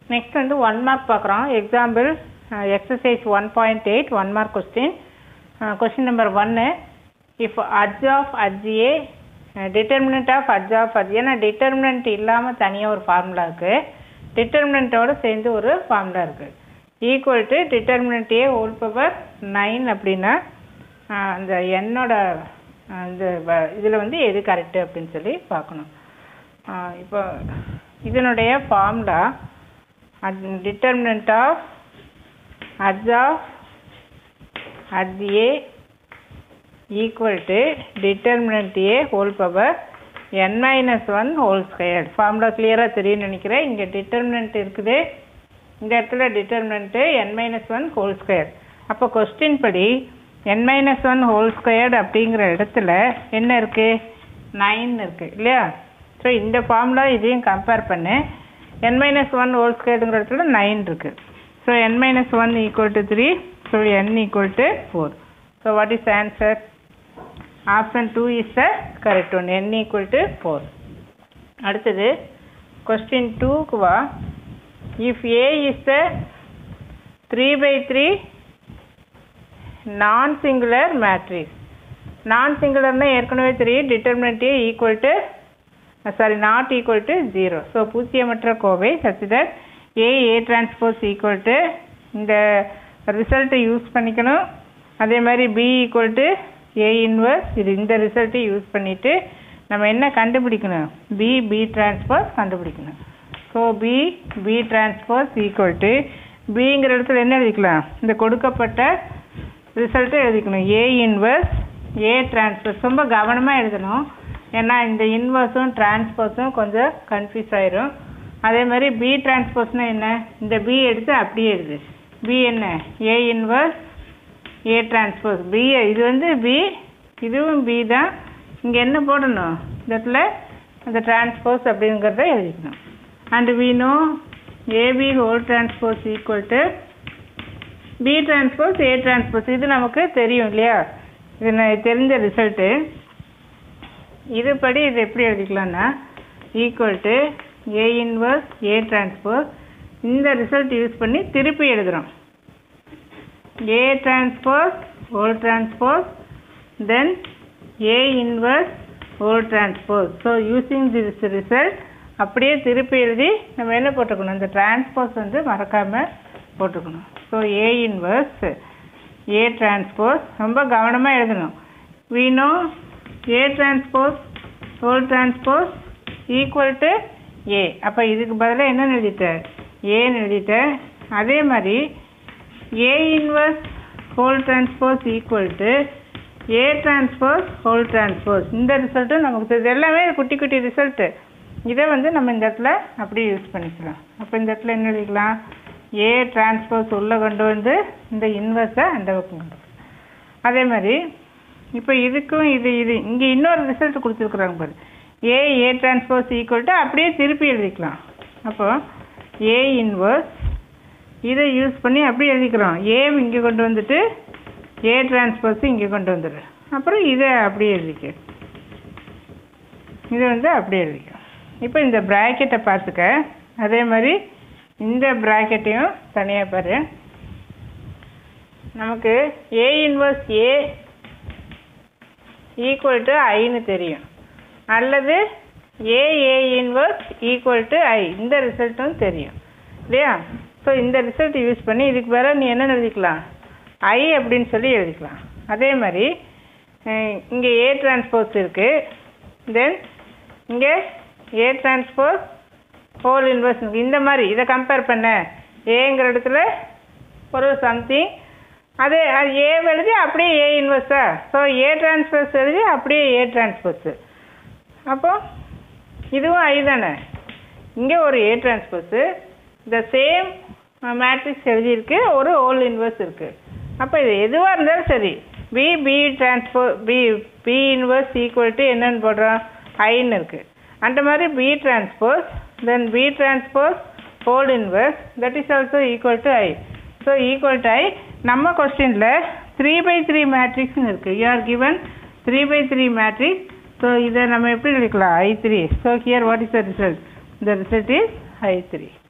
Next வந்து one mark பார்க்குறோம் example exercise one point eight one mark question question number ஒன்று if adj of adj A determinant of adj of adj ஏன்னா determinant இல்லாமல் தனியாக ஒரு formula இருக்குது டிட்டர்மினன்ட்டோட சேர்ந்து ஒரு ஃபார்முலா இருக்குது equal to determinant A whole power nine அப்படின்னா ஆஹ் அந்த எண்ணோட அந்த இதில் வந்து எது கரெக்டு அப்படின்னு சொல்லி பார்க்கணும் ஆஹ் இப்போ இதனுடைய formula determinant of adj of adj A equal to determinant A whole power n minus one whole square formula கிளியராக தெரியும்னு நினைக்கிறேன் இங்கே டிட்டர்மினன்ட் இருக்குது இந்த இடத்துல determinant n minus one whole square அப்போ கொஸ்டின் படி n minus one whole squared அப்படிங்கிற இடத்துல என்ன இருக்குது நைன் இருக்குது இல்லையா ஸோ இந்த ஃபார்முலா இதையும் கம்பேர் பண்ணு என் மைனஸ் ஒன் ஹோல் ஸ்கொயர்டுங்கிற இடத்துல நைன் இருக்குது so n minus one equal to three so n equal to four so what is answer option two is the correct one n equal to four அடுத்தது question டூக்கு வா if A is the three by three non singular matrix non சிங்குலர்னா ஏற்கனவே தெரியும் determinant A equal to sorry not equal to zero so பூஜ்ஜியமற்ற கோவை such that A A transpose equal to இந்த ரிசல்ட்டை யூஸ் பண்ணிக்கணும் அதே மாதிரி B equal to A inverse இது இந்த ரிசல்ட்டை யூஸ் பண்ணிவிட்டு நம்ம என்ன கண்டுபிடிக்கணும் பி பி டிரான்ஸ்போஸ் கண்டுபிடிக்கணும் so B B transpose equal to பிங்கிற இடத்துல என்ன எழுதிக்கலாம் இந்த கொடுக்கப்பட்ட ரிசல்ட்டை எழுதிக்கணும் ஏ இன்வர்ஸ் ஏ டிரான்ஸ்போஸ் ரொம்ப கவனமாக எழுதணும் ஏன்னா இந்த இன்வர்ஸும் டிரான்ஸ்போஸும் கொஞ்சம் கன்ஃபியூஸ் ஆயிரும் அதே மாதிரி பி டிரான்ஸ்போஸ்னா என்ன இந்த பி எடுத்து அப்படியே எழுது பி என்ன A inverse A transpose B இது வந்து பி இதுவும் பி தான் இங்கே என்ன போடணும் இந்த இடத்துல அந்த டிரான்ஸ்போஸ் அப்படிங்கிறத எழுதிக்கணும் and we know AB whole transpose equal to B transpose A transpose இது நமக்கு தெரியும் இல்லையா இது நான் தெரிஞ்ச ரிசல்ட்டு இது படி இது எப்படி எழுதிக்கலாம்னா equal to A inverse A transpose இந்த ரிசல்ட் யூஸ் பண்ணி திருப்பி எழுதுகிறோம் A transpose whole transpose then A inverse whole transpose so using this result அப்படியே திருப்பி எழுதி நம்ம என்ன போட்டுக்கணும் இந்த டிரான்ஸ்போஸ் வந்து மறக்காமல் போட்டுக்கணும் so A inverse A transpose ரொம்ப கவனமாக எழுதணும் we know A transpose whole transpose equal to A அப்போ இதுக்கு பதிலாக என்ன எழுதிட்டேன் ஏன்னு எழுதிட்டேன் அதே மாதிரி A inverse whole transpose equal to A transpose whole transpose இந்த ரிசல்ட்டும் நமக்கு தெரியுது எல்லாமே குட்டி குட்டி ரிசல்ட்டு இதை வந்து நம்ம இந்த இடத்துல அப்படியே யூஸ் பண்ணிக்கலாம் அப்போ இந்த இடத்துல என்ன எழுதிக்கலாம் ஏ டிரான்ஸ்போஸ் உள்ளே கொண்டு வந்து இந்த இன்வெர்ஸை அந்த பக்கம் கொண்டு வரணும். அதே மாதிரி இப்போ இதுக்கும் இது இது இங்கே இன்னொரு ரிசல்ட் கொடுத்துருக்குறாங்க பாரு A A transpose equal to அப்படியே திருப்பி எழுதிக்கலாம் அப்போ ஏ இன்வர்ஸ் இதை யூஸ் பண்ணி அப்படியே எழுதிக்கிறோம் ஏ இங்கே கொண்டு வந்துட்டு ஏ டிரான்ஸ்போஸ் இங்கே கொண்டு வந்துடு அப்புறம் இதை அப்படியே எழுதிக்க இதை வந்து அப்படியே எழுதிக்க இப்போ இந்த ப்ராக்கெட்டை பார்த்துக்க அதே மாதிரி இந்த ப்ராக்கெட்டையும் தனியாக பாரு நமக்கு A inverse A equal to ஐன்னு தெரியும் அல்லது A A inverse equal to I இந்த ரிசல்ட்டும் தெரியும் இல்லையா ஸோ இந்த ரிசல்ட் யூஸ் பண்ணி இதுக்கு வேற நீ என்ன எழுதிக்கலாம் ஐ அப்படின்னு சொல்லி எழுதிக்கலாம் அதே மாதிரி இங்கே ஏ டிரான்ஸ்போஸ் இருக்குது தென் இங்கே ஏ டிரான்ஸ்போஸ் ஹோல் இன்வர்ஸ் இந்த மாதிரி இதை கம்பேர் பண்ண ஏங்கிற இடத்துல ஒரு சம்திங் அது அது ஏ எழுதி அப்படியே ஏ இன்வெர்ஸா ஸோ ஏ டிரான்ஸ்போஸ் எழுதி அப்படியே ஏ டிரான்ஸ்போஸு அப்போ இதுவும் ஐ தானே இங்கே ஒரு ஏ டிரான்ஸ்போஸு த சேம் மேட்ரிக்ஸ் எழுதியிருக்கு ஒரு ஹோல் இன்வெர்ஸ் இருக்குது அப்போ இது எதுவாக இருந்தாலும் சரி B B transpose B B inverse equal to என்னன்னு போடுறோம் ஐன்னு இருக்குது அந்த மாதிரி B transpose then B transpose whole inverse that is also equal to I so equal to I நம்ம கொஸ்டினில் த்ரீ பை த்ரீ மேட்ரிக்ஸ்னு இருக்குது you are given three by three matrix so இதை நம்ம எப்படி எழுதிக்கலாம் I three so here what is the result the result is I three